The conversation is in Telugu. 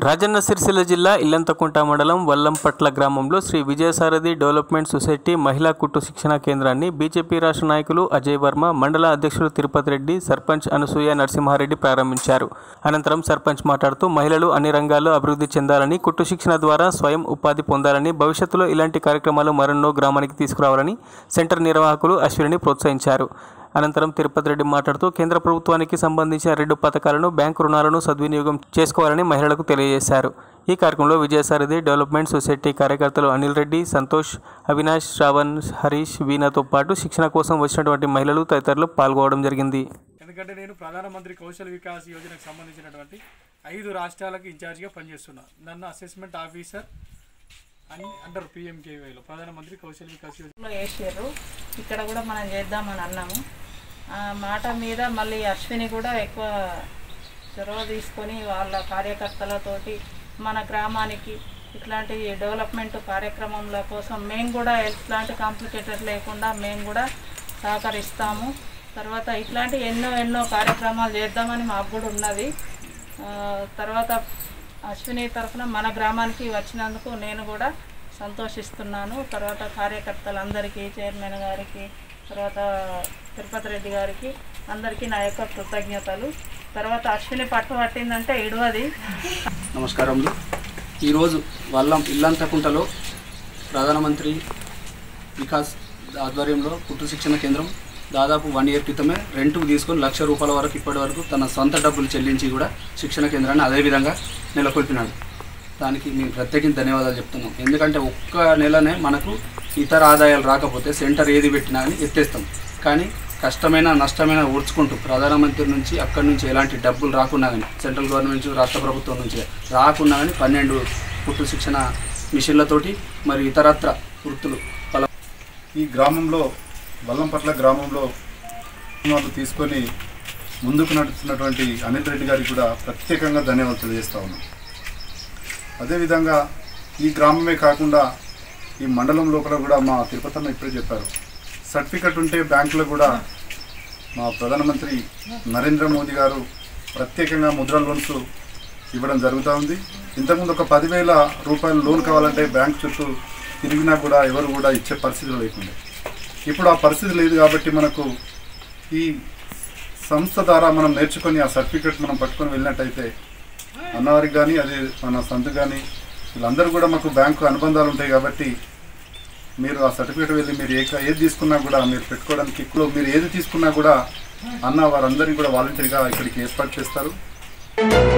రాజన్న సిరిసిల్ల జిల్లా ఇల్లంతకుంట మండలం వల్లంపట్ల గ్రామంలో శ్రీ విజయసారథి డెవలప్మెంట్ సొసైటీ మహిళా కుట్టు శిక్షణ కేంద్రాన్ని బీజేపీ రాష్ట్ర నాయకులు అజయ్ వర్మ మండల అధ్యక్షులు తిరుపతి రెడ్డి సర్పంచ్ అనసూయ నరసింహారెడ్డి ప్రారంభించారు అనంతరం సర్పంచ్ మాట్లాడుతూ మహిళలు అన్ని రంగాల్లో అభివృద్ధి చెందాలని కుట్టు శిక్షణ ద్వారా స్వయం ఉపాధి పొందాలని భవిష్యత్తులో ఇలాంటి కార్యక్రమాలు మరెన్నో గ్రామానికి తీసుకురావాలని సెంటర్ నిర్వాహకులు అశ్విని ప్రోత్సహించారు అనంతరం తిరుపతి రెడ్డి మాట్లాడుతూ కేంద్ర ప్రభుత్వానికి సంబంధించిన రెండు పథకాలను బ్యాంకు రుణాలను సద్వినియోగం చేసుకోవాలని మహిళలకు తెలియజేశారు ఈ కార్యక్రమంలో విజయసారథి డెవలప్మెంట్ సొసైటీ కార్యకర్తలు అనిల్ రెడ్డి సంతోష్ అవినాష్ శ్రావణ్ హరీష్ వీణతో పాటు శిక్షణ కోసం వచ్చినటువంటి మహిళలు తదితరులు పాల్గొనడం జరిగింది ఎందుకంటే నేను ప్రధానమంత్రి కౌశల్ వికాస్ యోజనకు సంబంధించినటువంటి ఐదు రాష్ట్రాలకు ఇన్ఛార్జిగా పనిచేస్తున్నా నన్ను అసెస్మెంట్ ఆఫీసర్ అని అంటారు పిఎంకేవైలో ప్రధానమంత్రి కౌశల్ వికాస్ యోజన లో వేసారు ఇక్కడ కూడా మనం చేద్దామని అన్నాము ఆ మాట మీద మళ్ళీ అశ్విని కూడా ఎక్కువ చొరవ తీసుకొని వాళ్ళ కార్యకర్తలతోటి మన గ్రామానికి ఇట్లాంటి డెవలప్మెంట్ కార్యక్రమంల కోసం మేము కూడా ఎట్లాంటి కాంప్లికేటెడ్ లేకుండా మేము కూడా సహకరిస్తాము తర్వాత ఇట్లాంటి ఎన్నో ఎన్నో కార్యక్రమాలు చేద్దామని మాకు కూడా ఉన్నది ఆ, తర్వాత అశ్విని తరఫున మన గ్రామానికి వచ్చినందుకు నేను కూడా సంతోషిస్తున్నాను తర్వాత కార్యకర్తలందరికీ చైర్మన్ గారికి తర్వాత తిరుపతి రెడ్డి గారికి అందరికీ నా యొక్క కృతజ్ఞతలు తర్వాత అశ్విని పట్టు పట్టిందంటే ఇడవది నమస్కారములు ఈరోజు వల్లం ఇల్లంతకుంటలో ప్రధానమంత్రి వికాస్ ఆధ్వర్యంలో కుట్టు శిక్షణ కేంద్రం దాదాపు వన్ ఇయర్ క్రితమే రెంట్కు తీసుకొని లక్ష రూపాయల వరకు ఇప్పటి వరకు తన సొంత డబ్బులు చెల్లించి కూడా శిక్షణ కేంద్రాన్ని అదేవిధంగా నెలకొల్పినాడు దానికి మేము ప్రత్యేకించి ధన్యవాదాలు చెప్తున్నాం ఎందుకంటే ఒక్క నెలనే మనకు ఇతర ఆదాయాలు రాకపోతే సెంటర్ ఏది పెట్టినా కానీ ఎత్తేస్తాం కానీ కష్టమైన నష్టమైన ఓడ్చుకుంటూ ప్రధానమంత్రి నుంచి అక్కడి నుంచి ఎలాంటి డబ్బులు రాకున్నా కానీ సెంట్రల్ గవర్నమెంట్ నుంచి రాష్ట్ర ప్రభుత్వం నుంచి రాకున్నా కానీ పన్నెండు కుట్టు శిక్షణ మిషన్లతోటి మరియు ఇతరత్ర వృత్తులు పల ఈ గ్రామంలో వల్లంపట్ల గ్రామంలో వాళ్ళు తీసుకొని ముందుకు నడుస్తున్నటువంటి అనిల్ రెడ్డి గారికి కూడా ప్రత్యేకంగా ధన్యవాదాలు తెలియజేస్తా ఉన్నాం అదేవిధంగా ఈ గ్రామమే కాకుండా ఈ మండలం లోపల కూడా మా తిరుపతి అన్న ఇప్పుడే చెప్పారు సర్టిఫికెట్ ఉంటే బ్యాంకులో కూడా మా ప్రధానమంత్రి నరేంద్ర మోదీ గారు ప్రత్యేకంగా ముద్ర లోన్స్ ఇవ్వడం జరుగుతూ ఉంది ఇంతకుముందు ఒక పదివేల రూపాయల లోన్ కావాలంటే బ్యాంక్ చుట్టూ తిరిగినా కూడా ఎవరు కూడా ఇచ్చే పరిస్థితి లేకుండే ఇప్పుడు ఆ పరిస్థితి లేదు కాబట్టి మనకు ఈ సంస్థ ద్వారా మనం నేర్చుకొని ఆ సర్టిఫికెట్ మనం పట్టుకొని వెళ్ళినట్టయితే అన్నవారికి కానీ అదే మన సంతు కానీ వీళ్ళందరూ కూడా మాకు బ్యాంకు అనుబంధాలు ఉంటాయి కాబట్టి మీరు ఆ సర్టిఫికేట్ వెళ్ళి మీరు ఏ ఏది తీసుకున్నా కూడా మీరు పెట్టుకోవడానికి ఇప్పుడు మీరు ఏది తీసుకున్నా కూడా అన్న వారందరినీ కూడా వాలంటరీగా ఇక్కడికి ఏర్పాటు చేస్తారు